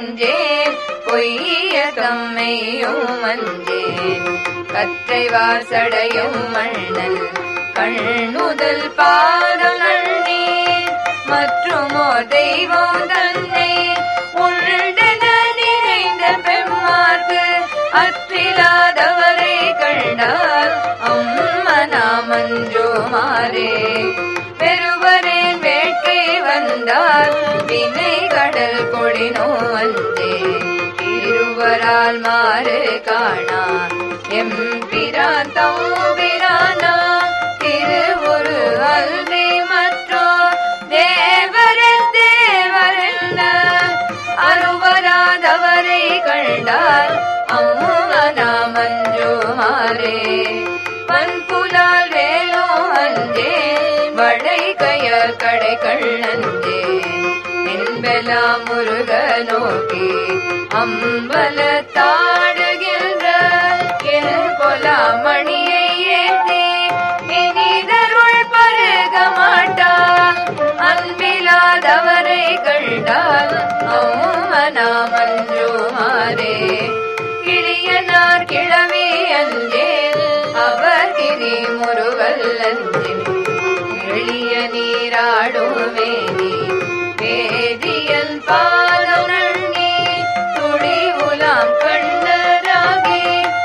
அஞ்சேன் பொய்ய தம்மையும் அஞ்சேன் கற்றை வாசடையும் மண்ணல் கண்ணுதல் பாதம் நன்னீர் மற்றுமோ தெய்வம் தன்னை உள்டென நினைந்த பெம்மார்க்கு அற்றிலாதவரை கண்டால் அம்மனா மஞ்சுமாரே பெருவரேன் வேட்கை வந்தால் வினை கடல் கொடினோ வந்தே இருவரால் மாறு காணா எம்பிரான் தம்பிரானா திருவுரு அல்வி மற்றோ தேவரன் தேவரென்ன அருவராதவரை கண்டால் அம்முகனா மஞ்சுமாரே பண்புலால் வேலோ அஞ்சே வடை கய கடை கண்ணஞ்சே என்பெல்லாம் முருக நோக்கி அம்பல தாடுகின்ற என் கொலாமணியை ஏற்றி இனிதருள் பருக மாட்டார் அன்பிலாதவரை கண்டால் அம்மனா மஞ்சுமாரே கிளியனார் கிழவி அஞ்சேல் அவர் கிரி முருகல் அஞ்சேல் எளிய நீராடுமேனி வேதியன் பாதம் நன்னி துடி உலாம் கண்ணராகி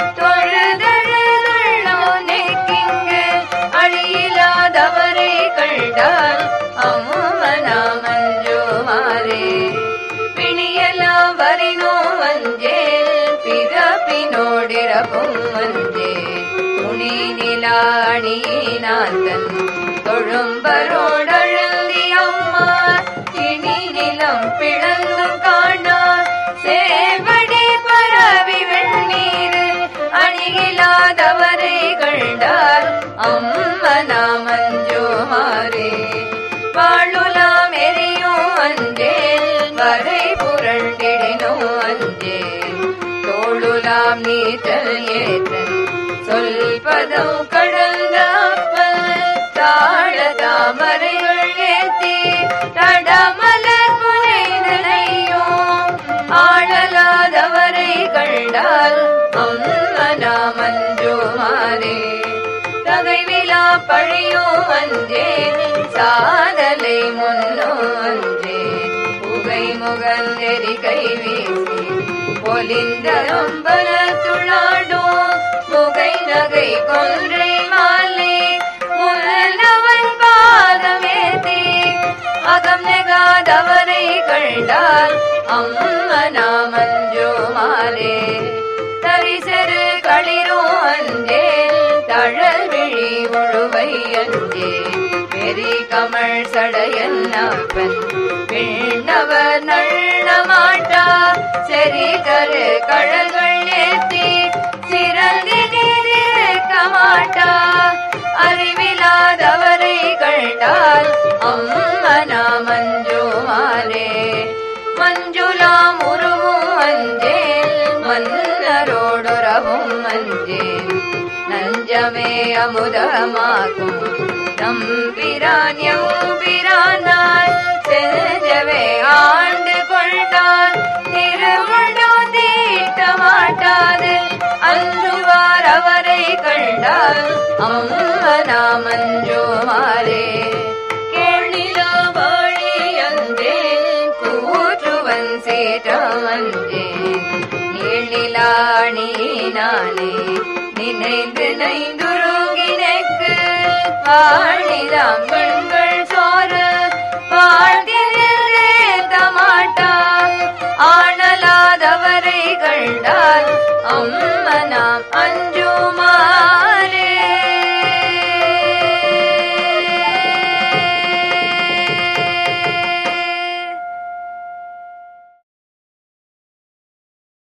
தொழுதழுதள்ளோ நெக்கிங்கு அழியிலாதவரை கண்டால் அம்முமனா மஞ்சுமாரே பிணியெல்லாம் வரினோ வஞ்சேல் பிறப்பினோடிரப்பும் வஞ்சேல் துணி நிலாணியினாந்தன் தொழும்பரோடழுந்தி அம்மா திணி நிலம் பிளந்தும் காணா சேவடி பரவி வெண்ணீர் அணியிலாதவரை கண்டால் அம்மனா மஞ்சுமாரே வாழுலாம் எரியும் அஞ்சேல் வரை புரண்டிடினோ அஞ்சேல் தோளுலாம் நீச்சல் ஏற்றல் சொல்பதம் கடந்த தாழ தாமரைகள் ஏத்தி தடமலர் புனைதனையும் ஆழலாதவரை கண்டால் அம்மனா மஞ்சுமாரே தகைவிலா பழியோ அஞ்சே சாதலை முன்னோ அஞ்சே புகை முகந்தெறி கை வீசி பொலிந்தரம்பல துளாடும் முகை நகை கொன்றை மாலை முன்னவன் பாதமேத்தி அகம் நெகாதவரை கண்டால் அம்மனா மஞ்சுமாரே தரிசரு களிரோ அஞ்சே தழல் விழி முழுவை அஞ்சே பெரி கமழ் சடையன் அப்பன் விண்ணவர் நள்ள மாட்டா செரி கரு கழல்கள் ஏத்தி சிறந்தி நீதிருக்க மாட்டா அறிவிலாதவரை கண்டால் அம்மனா மஞ்சுமாரே மஞ்சுளாம் உருவும் அஞ்சேல் மன்னரோடுறவும் அஞ்சேல் நஞ்சமே அமுதமாகும் நம்பிரான் எம்பிரானாய் செஞ்சவே ஆண்டு கொண்டால் திருமுண்டோ தீட்ட மாட்டாது அஞ்சுவார் அவரை கண்டால் அம்மனா மஞ்சுமாரே கேளிலா வாழி அந்தே கூற்றுவன் சேற்றமன்றே நீளிலாணி நானே நினைந்து நைந்துருகினக்கு வாழிதாம் கண்கள் சோர வாழ்த்தினே தமாட்டா ஆணலாதவரை கண்டால் அம்மனாம் அஞ்சோ